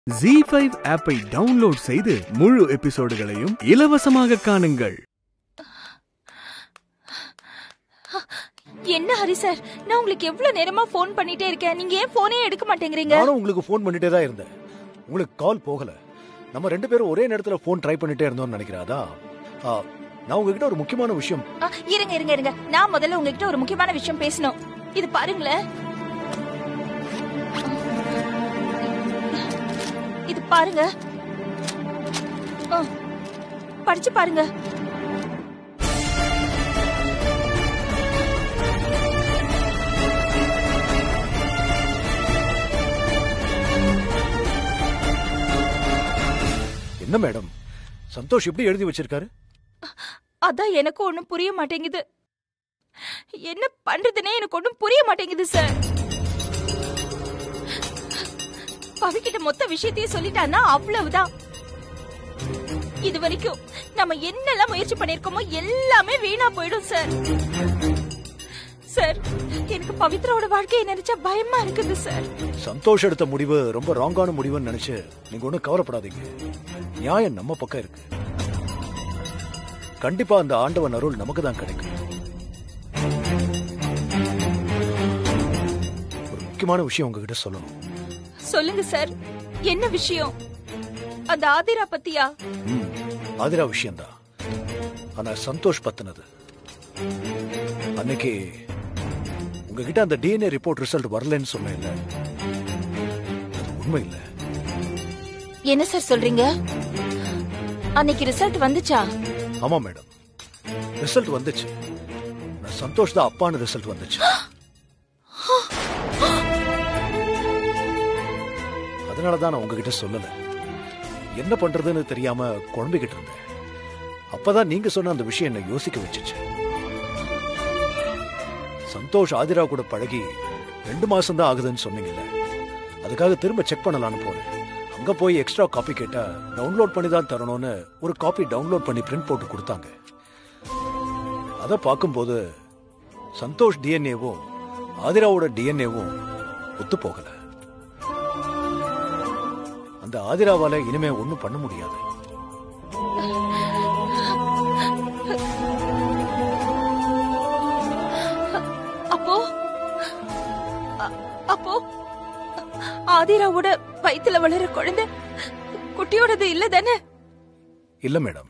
G five ஆப்பை download செய்து முழு எபிசோடுகளையும் இலவசமாக காணுங்கள் என்ன ஹரி சார் நான் உங்களுக்கு எவ்வளவு நேரமா ஃபோன் பண்ணிட்டே இருக்கேன் நீங்க ஏன் போனே எடுக்க மாட்டேங்கிறீங்க நானும் உங்களுக்கு ஃபோன் பண்ணிட்டே தான் இருந்தேன் உங்களுக்கு கால் போகல நம்ம ரெண்டு பேரும் ஒரே நேரத்துல ஃபோன் ட்ரை பண்ணிட்டே இருந்தோம்னு நினைக்கிறேன் அதான் ஆ, நான் உங்ககிட்ட ஒரு முக்கியமான விஷயம் ஆ, இருங்க இருங்க இருங்க நான் முதல்ல உங்ககிட்ட ஒரு முக்கியமான விஷயம் பேசணும் இது பாருங்களேன் இது பாருங்க ஆ, படிச்சு பாருங்க என்ன மேடம் சந்தோஷ் எப்படி எழுதி வச்சிருக்காரு அதான் எனக்கு ஒண்ணும் புரிய மாட்டேங்குது என்ன பண்றதுனே எனக்கு ஒண்ணும் புரிய மாட்டேங்குது சார் பவிக்கிட்ட மொத்த விஷயத்தையும் சொல்லிட்டான்னா அவ்வளவுதான் இது வரைக்கும் நம்ம என்னெல்லாம் முயற்சி பண்ணிருக்கோமோ எல்லாமே வீணா போயிடும் சார் சார் எனக்கு பவித்ராவோட வாழ்க்கையை நினைச்சா பயமா இருக்குது சார் சந்தோஷ் எடுத்த முடிவு ரொம்ப ராங்கான முடிவுன்னு நினைச்சு நீங்க ஒன்றும் கவலைப்படாதீங்க நியாயம் நம்ம பக்கம் இருக்கு கண்டிப்பா அந்த ஆண்டவன் அருள் நமக்கு தான் கிடைக்கும் ஒரு முக்கியமான விஷயம் உங்ககிட்ட சொல்லணும் சொல்லுங்க சார் என்ன விஷயம் அந்த ஆதிரா பத்தியா ம், ஆதிரா விஷயம்தான் ஆனா சந்தோஷ் பத்தினது அன்னைக்கு உங்ககிட்ட அந்த டிஎன்ஏ ரிப்போர்ட் ரிசல்ட் வரலன்னு சொன்னேன்ல அது உண்மை இல்ல என்ன சார் சொல்றீங்க அன்னைக்கு ரிசல்ட் வந்துச்சா ஆமா மேடம் ரிசல்ட் வந்துச்சு நான் சந்தோஷ் தான் அப்பான்னு ரிசல்ட் வந்துச்சு அதனால தான் நான் உங்ககிட்ட சொல்லல என்ன பண்றதுன்னு தெரியாம குழம்பிக்கிட்டு இருந்தேன் அப்பதான் நீங்க சொன்ன அந்த விஷயம் என்ன யோசிக்க வச்சுச்சு சந்தோஷ் ஆதிரா கூட பழகி ரெண்டு மாசம் தான் ஆகுதுன்னு சொன்னீங்கல்ல அதுக்காக திரும்ப செக் பண்ணலாம்னு போனேன் அங்க போய் எக்ஸ்ட்ரா காப்பி கேட்டா டவுன்லோட் பண்ணி தான் தரணும்னு ஒரு காப்பி டவுன்லோட் பண்ணி பிரிண்ட் போட்டு கொடுத்தாங்க அதை பார்க்கும்போது சந்தோஷ் டிஎன்ஏவும் ஆதிராவோட டிஎன்ஏவும் ஒத்து போகல அந்த ஆதிராவால இனிமே ஒண்ணும் பண்ண முடியாது அப்போ அ- அப்போ ஆதிராவோட வயித்துல வளர குழந்தை குட்டியோடது இல்ல தானே இல்ல மேடம்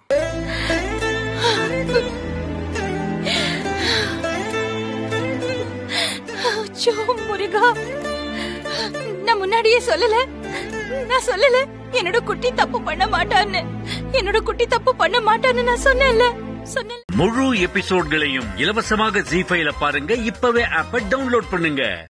அச்சோ, முருகா நான் முன்னாடியே சொல்லல நான் சொல்லல என்னோட குட்டி தப்பு பண்ண மாட்டான்னு என்னோட குட்டி தப்பு பண்ண மாட்டான்னு நான் சொன்னேன்ல சொன்னேன் முழு எபிசோட்களையும் இலவசமாக ஜி ஃபைல பாருங்க இப்பவே ஆப்ப டவுன்லோட் பண்ணுங்க